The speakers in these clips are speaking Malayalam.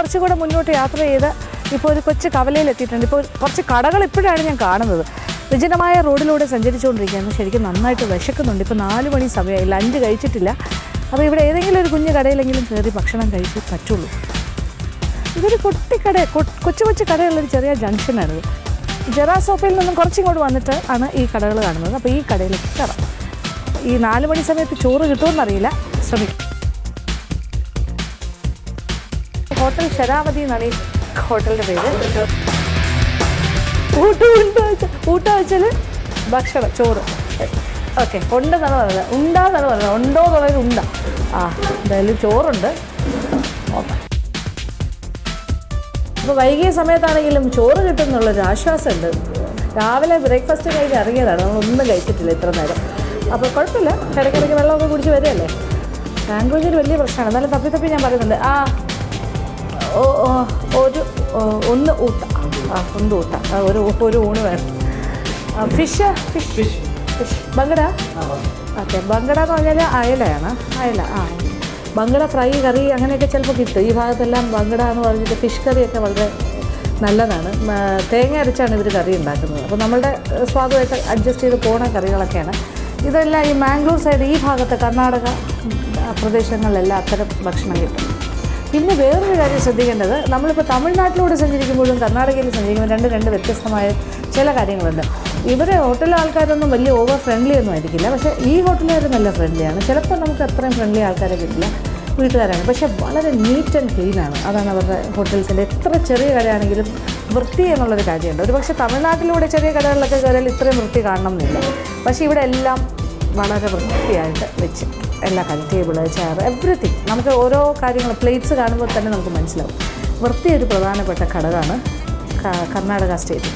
കുറച്ചും കൂടെ മുന്നോട്ട് യാത്ര ചെയ്ത് ഇപ്പോൾ ഒരു കൊച്ചു കവലയിൽ എത്തിയിട്ടുണ്ട് ഇപ്പോൾ കുറച്ച് കടകൾ ഇപ്പോഴാണ് ഞാൻ കാണുന്നത് വിജനമായ റോഡിലൂടെ സഞ്ചരിച്ചുകൊണ്ടിരിക്കുകയാണ് ശരിക്കും നന്നായിട്ട് വിശക്കുന്നുണ്ട് ഇപ്പോൾ നാല് മണി സമയമായി ലഞ്ച് കഴിച്ചിട്ടില്ല അപ്പോൾ ഇവിടെ ഏതെങ്കിലും ഒരു കുഞ്ഞു കടയിലെങ്കിലും കയറി ഭക്ഷണം കഴിച്ച് പറ്റുള്ളൂ ഇതൊരു കുട്ടിക്കട കൊ- കൊച്ചു കൊച്ചു കടയുള്ളൊരു ചെറിയ ജംഗ്ഷനാണിത് ജെറാസോപ്പയിൽ നിന്നും കുറച്ചിങ്ങോട്ട് വന്നിട്ട് ആണ് ഈ കടകൾ കാണുന്നത് അപ്പോൾ ഈ കടയിലേക്ക് കയറാം ഈ നാല് മണി സമയത്ത് ചോറ് കിട്ടുമെന്നറിയില്ല ശ്രമിക്കും ഹോട്ടൽ ശരാവതി എന്നാണ് ഈ ഹോട്ടലിൻ്റെ പേര് ഊട്ട് ഉണ്ടാച്ച ഊട്ട വെച്ചാൽ ഭക്ഷണം ചോറ് ഓക്കെ ഉണ്ടെന്നാണ് പറയുന്നത് ഉണ്ടാന്നാണ് പറയുന്നത് ഉണ്ടോ എന്ന് പറയുന്നത് ഉണ്ട ആ എന്തായാലും ചോറുണ്ട് നോക്കാം അപ്പോൾ വൈകിയ സമയത്താണെങ്കിലും ചോറ് കിട്ടുമെന്നുള്ളൊരു ആശ്വാസമുണ്ട് രാവിലെ ബ്രേക്ക്ഫാസ്റ്റ് കഴിഞ്ഞ് ഇറങ്ങിയതാണ് നമ്മളൊന്നും കഴിച്ചിട്ടില്ല ഇത്ര നേരം അപ്പോൾ കുഴപ്പമില്ല ഇടയ്ക്കിടയ്ക്ക് വെള്ളമൊക്കെ കുടിച്ച് വരികയല്ലേ ലാംഗ്വേജ് ഒരു വലിയ പ്രശ്നമാണ് എന്നാലും തപ്പി തപ്പി ഞാൻ പറയുന്നുണ്ട് ആ ഓ ഓ, ഒരു ഓ, ഒന്ന് ഊട്ട ആ ഒന്ന് ഊട്ട ആ, ഒരു ഒരു ഊണ് വേണം ഫിഷ് ഫിഷ് ഫിഷ് ബങ്കട ഓക്കെ ബങ്കട എന്ന് പറഞ്ഞാൽ അയലയാണ് അയല ആ ബങ്കട ഫ്രൈ കറി അങ്ങനെയൊക്കെ ചിലപ്പോൾ കിട്ടും ഈ ഭാഗത്തെല്ലാം ബങ്കട എന്ന് പറഞ്ഞിട്ട് ഫിഷ് കറിയൊക്കെ വളരെ നല്ലതാണ് മ, തേങ്ങ അരച്ചാണ് ഇവർ കറി ഉണ്ടാക്കുന്നത് അപ്പോൾ നമ്മളുടെ ഏഹ്, സ്വാദുമായിട്ട് അഡ്ജസ്റ്റ് ചെയ്ത് പോണ കറികളൊക്കെയാണ് ഇതെല്ലാം ഈ മാംഗ്ലൂർ സൈഡ് ഈ ഭാഗത്ത് കർണാടക ഉം, ആ പ്രദേശങ്ങളിലെല്ലാം അത്തരം ഭക്ഷണം കിട്ടും പിന്നെ വേറൊരു കാര്യം ശ്രദ്ധിക്കേണ്ടത് നമ്മളിപ്പോൾ തമിഴ്നാട്ടിലൂടെ സഞ്ചരിക്കുമ്പോഴും കർണാടകയിൽ സഞ്ചരിക്കുമ്പോൾ രണ്ട് രണ്ട് വ്യത്യസ്തമായ ചില കാര്യങ്ങളുണ്ട് ഇവരെ ഹോട്ടലിലെ ആൾക്കാരൊന്നും വലിയ ഓവർ ഫ്രണ്ട്ലി ഒന്നും ആയിരിക്കില്ല പക്ഷേ ഈ ഹോട്ടലുകാർ നല്ല ഫ്രണ്ട്ലിയാണ് ചിലപ്പോൾ നമുക്ക് അത്രയും ഫ്രണ്ട്ലി ആൾക്കാരെ കിട്ടില്ല വീട്ടുകാരാണ് പക്ഷേ വളരെ നീറ്റ് ആൻഡ് ക്ലീൻ ആണ് അതാണ് അവരുടെ ഹോട്ടൽസിൻ്റെ എത്ര ചെറിയ കടയാണെങ്കിലും വൃത്തി എന്നുള്ളൊരു കാര്യമുണ്ട് ഒരു പക്ഷേ തമിഴ്നാട്ടിലൂടെ ചെറിയ കടകളിലൊക്കെ കയറിയാൽ ഇത്രയും വൃത്തി കാണണം എന്നില്ല പക്ഷേ ഇവിടെ എല്ലാം വളരെ വൃത്തിയായിട്ട് വെച്ച് എല്ലാ കാര്യം ടേബിള് ചെയർ എവറിത്തിങ് നമുക്ക് ഓരോ കാര്യങ്ങൾ പ്ലേറ്റ്സ് കാണുമ്പോൾ തന്നെ നമുക്ക് മനസ്സിലാവും വൃത്തി ഒരു പ്രധാനപ്പെട്ട ഘടകമാണ് ക- കർണാടക സ്റ്റേറ്റിൽ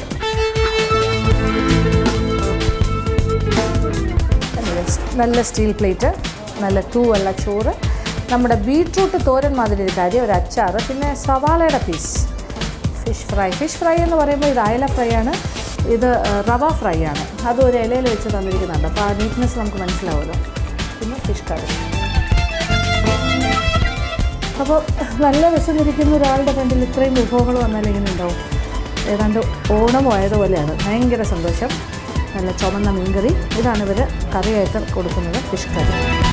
നല്ല സ്റ്റീൽ പ്ലേറ്റ് നല്ല തൂവല്ല ചോറ് നമ്മുടെ ബീട്രൂട്ട് തോരൻ മാതിരി ഒരു കാര്യം ഒരു അച്ചാറ് പിന്നെ സവാളയുടെ piece fish fry fish fry എന്ന് പറയുമ്പോൾ ഇത് അയല ഫ്രൈ ആണ് ഇത് ഏഹ്, റവ ഫ്രൈ ആണ് അത് ഒരു ഇലയിൽ വെച്ച് തന്നിരിക്കുന്നുണ്ട് അപ്പോൾ ആ നീറ്റ്നെസ് നമുക്ക് മനസ്സിലാവുമല്ലോ പിന്നെ ഫിഷ് കറി അപ്പോൾ നല്ല വിശന്നിരിക്കുന്ന ഒരാളുടെ ഫ്രണ്ടിൽ ഇത്രയും വിഭവങ്ങൾ വന്നാൽ എങ്ങനെ ഉണ്ടാവും ഏതാണ്ട് ഓണം ആയതുപോലെയാണ് ഭയങ്കര സന്തോഷം നല്ല ചുമന്ന മീൻകറി ഇതാണ് ഇവർ കറിയായിട്ട് കൊടുക്കുന്നത് ഫിഷ് കറി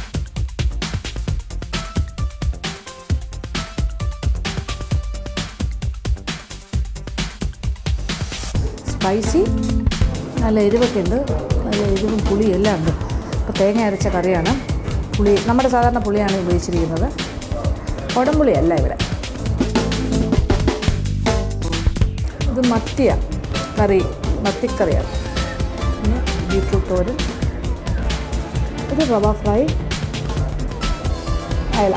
സ്പൈസി നല്ല എരിവൊക്കെ ഉണ്ട് നല്ല എരിവും പുളിയും എല്ലാം ഉണ്ട് അപ്പോൾ തേങ്ങ അരച്ച കറിയാണ് പുളി നമ്മുടെ സാധാരണ പുളിയാണ് ഉപയോഗിച്ചിരിക്കുന്നത് ഉടംപുളി അല്ല ഇവിടെ ഇത് മത്തിയാണ് കറി മത്തിക്കറിയാണ് പിന്നെ ബീട്രൂട്ട് തോരൻ ഇത് റവ ഫ്രൈ അയല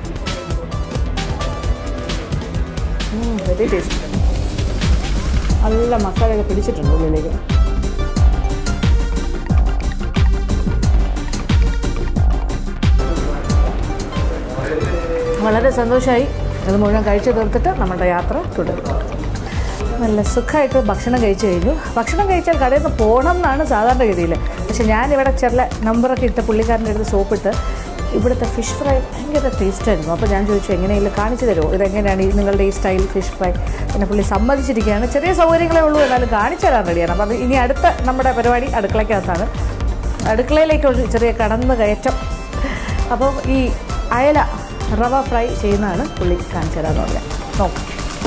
വെരി ടേസ്റ്റ് നല്ല മസാലയൊക്കെ പിടിച്ചിട്ടുണ്ട് ഉള്ളിലേക്ക് വളരെ സന്തോഷമായി ഇത് മുഴുവൻ കഴിച്ചു തീർത്തിട്ട് നമ്മുടെ യാത്ര തുടരും നല്ല സുഖമായിട്ട് ഭക്ഷണം കഴിച്ചു കഴിഞ്ഞു ഭക്ഷണം കഴിച്ചാൽ കടയിൽ നിന്ന് പോകണം എന്നാണ് സാധാരണഗതിയിൽ പക്ഷെ ഞാനിവിടെ ചില നമ്പറൊക്കെ ഇട്ട് പുള്ളിക്കാരൻ്റെ അടുത്ത് സോപ്പിട്ട് ഇവിടുത്തെ ഫിഷ് ഫ്രൈ ഭയങ്കര ടേസ്റ്റായിരുന്നു അപ്പോൾ ഞാൻ ചോദിച്ചു എങ്ങനെയെങ്കിലും കാണിച്ചു തരുമോ ഇതെങ്ങനെയാണ് ഈ നിങ്ങളുടെ ഈ സ്റ്റൈൽ ഫിഷ് ഫ്രൈ പിന്നെ പുള്ളി സമ്മതിച്ചിരിക്കുകയാണ് ചെറിയ സൗകര്യങ്ങളേ ഉള്ളൂ എന്നാലും കാണിച്ചു തരാൻ റെഡിയാണ് അപ്പോൾ അത് ഇനി അടുത്ത നമ്മുടെ പരിപാടി അടുക്കളയ്ക്കകത്താണ് അടുക്കളയിലേക്ക് ഒരു ചെറിയ കടന്ന് കയറ്റം അപ്പോൾ ഈ അയല റവ ഫ്രൈ ചെയ്യുന്നതാണ് പുള്ളി കാണിച്ചു തരാമെന്ന് പറഞ്ഞത് നോക്കാം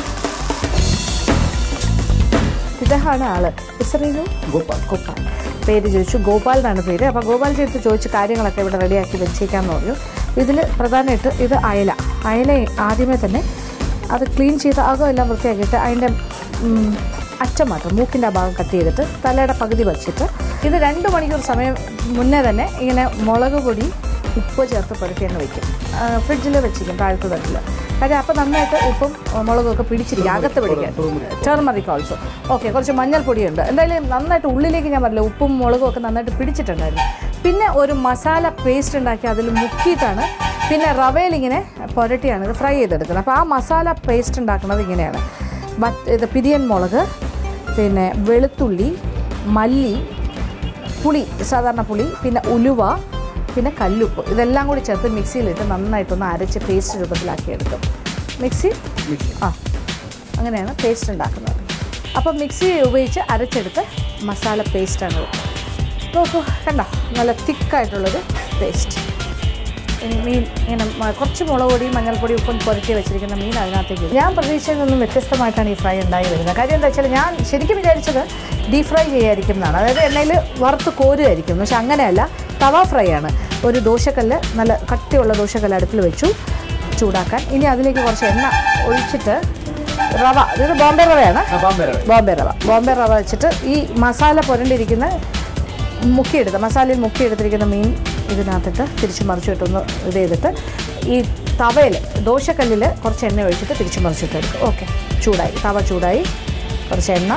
ഇദ്ദേഹമാണ് ആള് ഇസ്രീനു ഗോപാൽ ഗോപാൽ പേര് ചോദിച്ചു ഗോപാൽ എന്നാണ് പേര് അപ്പോൾ ഗോപാൽ ചേർത്ത് ചോദിച്ച കാര്യങ്ങളൊക്കെ ഇവിടെ റെഡിയാക്കി വെച്ചേക്കാമെന്ന് പറഞ്ഞു ഇതിൽ പ്രധാനമായിട്ട് ഇത് അയല അയല ആദ്യമേ തന്നെ അത് ക്ലീൻ ചെയ്ത് അകമെല്ലാം വൃത്തിയാക്കിയിട്ട് അതിൻ്റെ ഉം, അറ്റം മാത്രം മൂക്കിൻ്റെ ആ ഭാഗം കട്ട് ചെയ്തിട്ട് തലയുടെ പകുതി വച്ചിട്ട് ഇത് രണ്ട് മണിക്കൂർ സമയം മുന്നേ തന്നെ ഇങ്ങനെ മുളക് പൊടി ഉപ്പ് ചേർത്ത് പുരട്ടി അങ്ങ് വെക്കും ഫ്രിഡ്ജിൽ വെച്ചിരിക്കും താഴത്തെ തട്ടിൽ കാര്യം അപ്പോൾ നന്നായിട്ട് ഉപ്പും ആ, മുളകും ഒക്കെ പിടിച്ചിരിക്കും അകത്ത് പിടിക്കാൻ ടെർമറിക് ഓൾസോ ഓക്കെ കുറച്ച് മഞ്ഞൾപ്പൊടിയുണ്ട് എന്തായാലും നന്നായിട്ട് ഉള്ളിലേക്ക് ഞാൻ പറഞ്ഞില്ല ഉപ്പും മുളകും ഒക്കെ നന്നായിട്ട് പിടിച്ചിട്ടുണ്ടായിരുന്നു പിന്നെ ഒരു മസാല പേസ്റ്റ് ഉണ്ടാക്കി അതിൽ മുക്കിയിട്ടാണ് പിന്നെ റവയിൽ ഇങ്ങനെ പുരട്ടിയാണ് ഇത് ഫ്രൈ ചെയ്തെടുക്കുന്നത് അപ്പോൾ ആ മസാല പേസ്റ്റ് ഉണ്ടാക്കുന്നത് ഇങ്ങനെയാണ് മറ്റ് ഇത് പിരിയൻ മുളക് പിന്നെ വെളുത്തുള്ളി മല്ലി പുളി സാധാരണ പുളി പിന്നെ ഉലുവ പിന്നെ കല്ലുപ്പ് ഇതെല്ലാം കൂടി ചേർത്ത് മിക്സിയിലിട്ട് നന്നായിട്ടൊന്ന് അരച്ച് പേസ്റ്റ് രൂപത്തിലാക്കിയെടുക്കും മിക്സി മിക്സി ആ അങ്ങനെയാണ് പേസ്റ്റ് ഉണ്ടാക്കുന്നത് അപ്പോൾ മിക്സി ഉപയോഗിച്ച് അരച്ചെടുത്ത് മസാല പേസ്റ്റാണ് നോക്കൂ കണ്ടോ നല്ല തിക്കായിട്ടുള്ളൊരു പേസ്റ്റ് ഇനി മീൻ ഇങ്ങനെ മ- കുറച്ച് മുളക് പൊടിയും മഞ്ഞൾപ്പൊടിയും ഉപ്പും പുരട്ടി വെച്ചിരിക്കുന്ന മീൻ അതിനകത്തേക്ക് ഇടും. ഞാൻ പ്രതീക്ഷയിൽ നിന്നും വ്യത്യസ്തമായിട്ടാണ് ഈ ഫ്രൈ ഉണ്ടായി വരുന്നത് കാര്യം എന്താ വെച്ചാൽ ഞാൻ ശരിക്കും വിചാരിച്ചത് ഡീപ് ഫ്രൈ ചെയ്യായിരിക്കും എന്നാണ് അതായത് എണ്ണയിൽ വറുത്ത് കോരുമായിരിക്കും പക്ഷെ അങ്ങനെയല്ല തവ ഫ്രൈ ആണ് ഒരു ദോശക്കല്ല് നല്ല കട്ടിയുള്ള ദോശക്കല്ല് അടുപ്പിൽ വെച്ചു ചൂടാക്കാൻ ഇനി അതിലേക്ക് കുറച്ച് എണ്ണ ഒഴിച്ചിട്ട് റവ ഇത് ബോംബെ റവയാണ് ആ ബോംബെ റവ ബോംബെ റവ ബോംബെ റവ വെച്ചിട്ട് ഈ മസാല പുരണ്ടിരിക്കുന്ന മുക്കിയെടുത്ത മസാലയിൽ മുക്കിയെടുത്തിരിക്കുന്ന മീൻ ഇതിനകത്തിട്ട് തിരിച്ചു മറിച്ചിട്ടൊന്ന് ഇത് ചെയ്തിട്ട് ഈ തവയിൽ ദോശക്കല്ലിൽ കുറച്ച് എണ്ണ ഒഴിച്ചിട്ട് തിരിച്ചു മറിച്ചിട്ട് എടുക്കും ഓക്കെ ചൂടായി തവ ചൂടായി കുറച്ച് എണ്ണ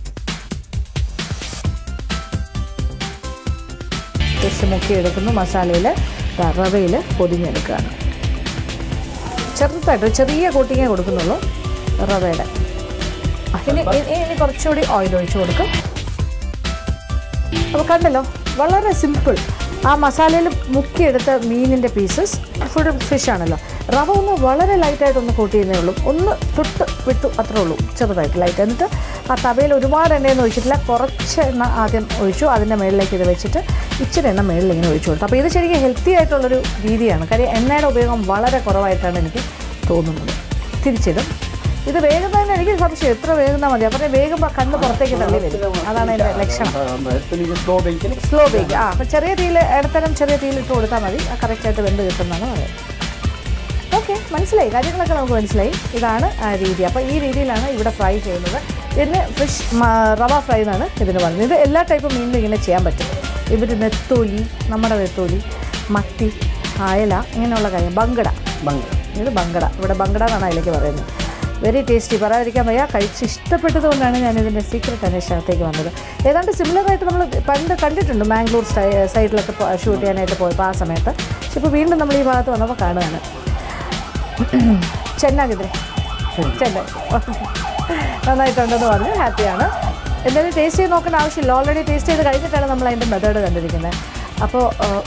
തിരിച്ച് മുക്കിയെടുക്കുന്നു മസാലയിൽ റവയിൽ പൊതിഞ്ഞെടുക്കുകയാണ് ചെറുതായിട്ട് ഒരു ചെറിയ കോട്ടിങ്ങേ കൊടുക്കുന്നുള്ളൂ റവയുടെ ആ, ഇനി ഇനി ഇനി കുറച്ചുകൂടി ഓയിൽ ഒഴിച്ച് കൊടുക്കും അപ്പോൾ കണ്ടല്ലോ വളരെ സിമ്പിൾ ആ മസാലയിൽ മുക്കിയെടുത്ത മീനിൻ്റെ പീസസ് ഫുൾ ഫിഷ് ആണല്ലോ റവ ഒന്ന് വളരെ ലൈറ്റായിട്ടൊന്ന് കൂട്ടി ചെയ്യുന്നേ ഉള്ളൂ ഒന്ന് തൊട്ട് വിട്ടു അത്രേ ഉള്ളൂ ചെറുതായിട്ട് ലൈറ്റ് എന്നിട്ട് ആ തവയിൽ ഒരുപാട് എണ്ണയൊന്നും ഒഴിച്ചിട്ടില്ല കുറച്ച് എണ്ണ ആദ്യം ഒഴിച്ചു അതിൻ്റെ മുകളിലേക്ക് ഇത് വെച്ചിട്ട് ഇച്ചിരി എണ്ണ മുകളിൽ ഇങ്ങനെ ഒഴിച്ചു കൊടുത്തു അപ്പോൾ ഇത് ശരിക്കും ഹെൽത്തി ആയിട്ടുള്ളൊരു രീതിയാണ് കാര്യം എണ്ണയുടെ ഉപയോഗം വളരെ കുറവായിട്ടാണ് എനിക്ക് തോന്നുന്നത് തിരിച്ചിടും ഇത് വേഗം എനിക്ക് സംശയം എത്ര വേഗം മതി അപ്പോൾ വേഗം കണ്ണ് പുറത്തേക്ക് തള്ളി വരും അതാണ് എൻ്റെ ലക്ഷണം സ്ലോ ബേക്കിൽ സ്ലോ ബേക്ക് ആ അപ്പോൾ ചെറിയ തീയിൽ ഇടത്തരം ചെറിയ തീയിൽ ഇട്ട് കൊടുത്താൽ മതി ആ കറക്റ്റായിട്ട് വെന്ത് കിട്ടുന്നതാണ് പറയുന്നത് ഓക്കെ മനസ്സിലായി കാര്യങ്ങളൊക്കെ നമുക്ക് മനസ്സിലായി ഇതാണ് ആ രീതി അപ്പോൾ ഈ രീതിയിലാണ് ഇവിടെ ഫ്രൈ ചെയ്യുന്നത് ഇതിന് ഫിഷ് റവ ഫ്രൈ എന്നാണ് ഇതിന് പറയുന്നത് ഇത് എല്ലാ ടൈപ്പ് മീനിലും ഇങ്ങനെ ചെയ്യാൻ പറ്റും ഇവർ നെത്തോലി നമ്മുടെ നെത്തോലി മത്തി അയല ഇങ്ങനെയുള്ള കാര്യം ബങ്കട ബംഗ ഇത് ബങ്കട ഇവിടെ ബങ്കട എന്നാണ് അതിലേക്ക് പറയുന്നത് വെരി ടേസ്റ്റി പറയാതിരിക്കാൻ വയ്യ കഴിച്ച് ഇഷ്ടപ്പെട്ടത് കൊണ്ടാണ് ഞാൻ ഇതിൻ്റെ സീക്രട്ട് അന്വേഷണത്തേക്ക് വന്നത് ഏതാണ്ട് സിമിലറായിട്ട് നമ്മൾ പണ്ട് കണ്ടിട്ടുണ്ട് മാംഗ്ലൂർ സ്റ്റൈ സൈഡിലൊക്കെ ഷൂട്ട് ചെയ്യാനായിട്ട് പോയപ്പോൾ ആ സമയത്ത് പക്ഷെ ഇപ്പോൾ വീണ്ടും നമ്മൾ ഈ ഭാഗത്ത് വന്നപ്പോൾ കാണുകയാണ് ചെന്നാഗിದ್ರೆ ചെന്നൈ ഓക്കെ നന്നായിട്ടുണ്ടെന്ന് പറഞ്ഞ് ഹാപ്പിയാണ് എന്തായാലും ടേസ്റ്റ് ചെയ്ത് നോക്കേണ്ട ആവശ്യമില്ല ഓൾറെഡി ടേസ്റ്റ് ചെയ്ത് കഴിഞ്ഞിട്ടാണ് നമ്മൾ അതിൻ്റെ മെത്തേഡ് കണ്ടിരിക്കുന്നത് അപ്പോൾ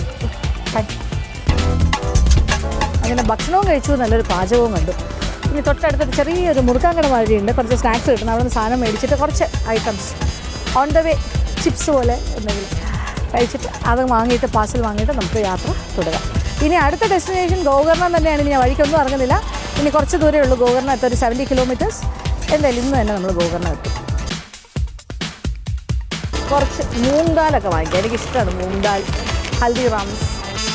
അങ്ങനെ ഭക്ഷണവും കഴിച്ചു നല്ലൊരു പാചകവും കണ്ടു ഇനി തൊട്ടടുത്തൊരു ചെറിയൊരു മുറുക്കാങ്കട മാതിരിയുണ്ട് കുറച്ച് സ്നാക്സ് കിട്ടുന്നു അവിടെ നിന്ന് സാധനം മേടിച്ചിട്ട് കുറച്ച് items on the way chips പോലെ എന്തെങ്കിലും കഴിച്ചിട്ട് അത് വാങ്ങിയിട്ട് പാഴ്സൽ വാങ്ങിയിട്ട് നമുക്ക് യാത്ര തുടരാം ഇനി അടുത്ത ഡെസ്റ്റിനേഷൻ ഗോകർണം തന്നെയാണ് ഇനി ഞാൻ വഴിക്കൊന്നും ഇറങ്ങുന്നില്ല ഇനി കുറച്ച് ദൂരമേ ഉള്ളൂ ഗോകർണം എത്ത ഒരു സെവൻറ്റി കിലോമീറ്റേഴ്സ് എന്തായാലും ഇന്ന് തന്നെ നമ്മൾ ഗോകർണം എത്തും കുറച്ച് മൂങ്കാലൊക്കെ വാങ്ങിക്കാം എനിക്ക് ഇഷ്ടമാണ് മൂങ്കാൽ ഹൽദിറാംസ്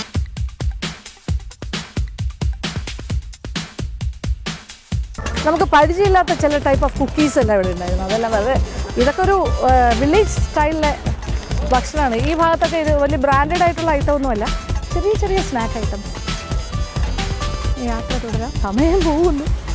നമുക്ക് പരിചയമില്ലാത്ത ചില ടൈപ്പ് ഓഫ് കുക്കീസ് എല്ലാം ഇവിടെ ഉണ്ടായിരുന്നു അതെല്ലാം വളരെ ഇതൊക്കെ ഒരു വില്ലേജ് സ്റ്റൈലിലെ ഭക്ഷണമാണ് ഈ ഭാഗത്തൊക്കെ ഇത് വലിയ ബ്രാൻഡഡ് ആയിട്ടുള്ള ഐറ്റം ഒന്നുമല്ല ചെറിയ ചെറിയ സ്നാക്ക് ഐറ്റംസ് യാത്ര തുടരാം സമയം പോകുന്നു